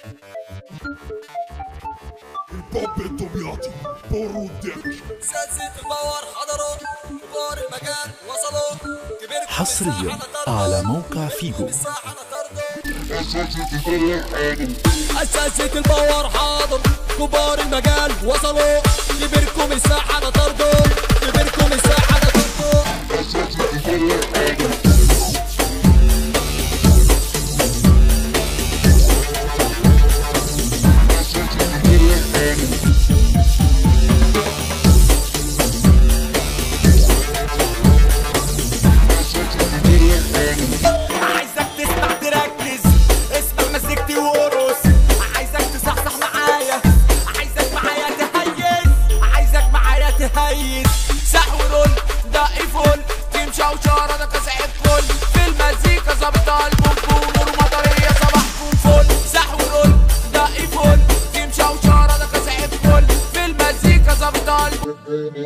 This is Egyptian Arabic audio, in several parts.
البوب الدمياطي برودك سلسلة الباور حضروا كبار المجال وصلوا كبيركم حصريا على موقع فيجو الساحة طردوا أساسة الباور حاضر كبار المجال وصلوا كبيركم الساحة طردوا كبيركم الساحة طردوا عايزك تسمع تركز اسمع مزيكتي وقرص عايزك تصحصح معايا عايزك معايا تهيس عايزك معايا تهيس سحو رول دقي فل تمشى وشارة ده كاسح الكل في المزيكا ظابط البوم نور مطرية صباحكم فل سحو رول دقي فل تمشى وشارة ده كاسح الكل في المزيكا ظابط البوم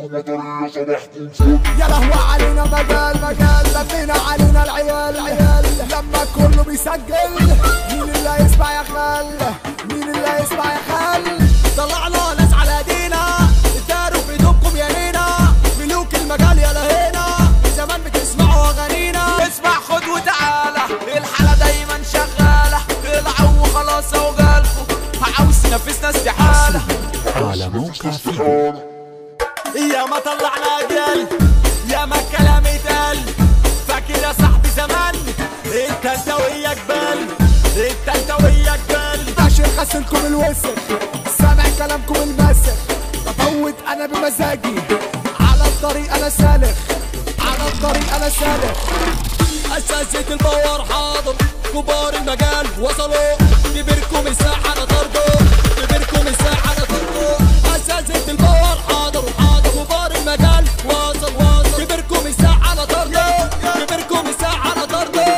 يا لهوي علينا مجال مجال لمينا علينا العيال عيال لما كله بيسجل مين اللي هيسمع يا خال مين اللي هيسمع يا خال طلعنا ناس على ايدينا اداروا في ايدكم يا لينا ملوك المجال يا لهينا زمان بتسمعوا اغانينا اسمع خد وتعالى الحالة دايما شغالة العو وخلاص اهو جالكوا عاوز تنافسنا استحالة على موقع فيجو يا ما طلعنا اجيال يا ما الكلام اتقال فاكر يا صاحبي زمان انت انت ويا جبال انت انت ويا جبال عشان غسلكم الوسخ سامع كلامكم الماسخ بفوت انا بمزاجي على الطريق انا سالخ على الطريق انا سالخ أساسة الباور حاضر كبار المجال وصلوا كبيركم الساحة طردوا كبيركم الساحة طردوا أساسة الباور حاضر حاضر كبار المجال وصل وصل كبيركم الساحة طردوا كبيركم الساحة طردوا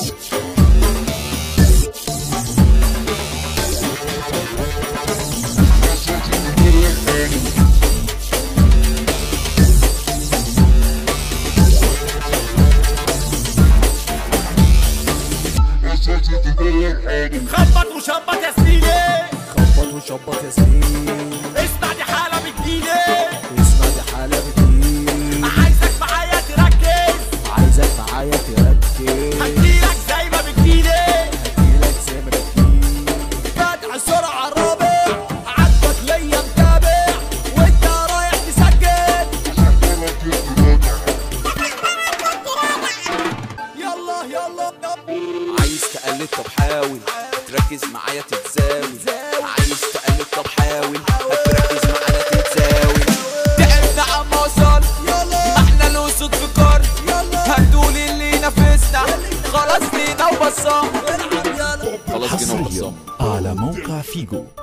خبط وشبط يا سنيني خبط وشبط يا سنين اسمع دي حالة بتجيلي اسمع دي حالة بتجيلي عايزك معايا تركز عايزك معايا تركز هديلك زي ما بتجيلي هجيلك زي ما بتجيلي فتح السرعة الرابع عدك ليا متابع وانت رايح تسجل يلا يلا عايز تقلد طب حاول تركز معايا تتزاول عايز تقلد طب حاول هتركز معانا تتزاول تعبنا عم وصل ما احنا الاسود في قرن هتقول اللي ينافسنا خلاص لينا وبصام خلاص جينا حصريا وبصام على موقع فيجو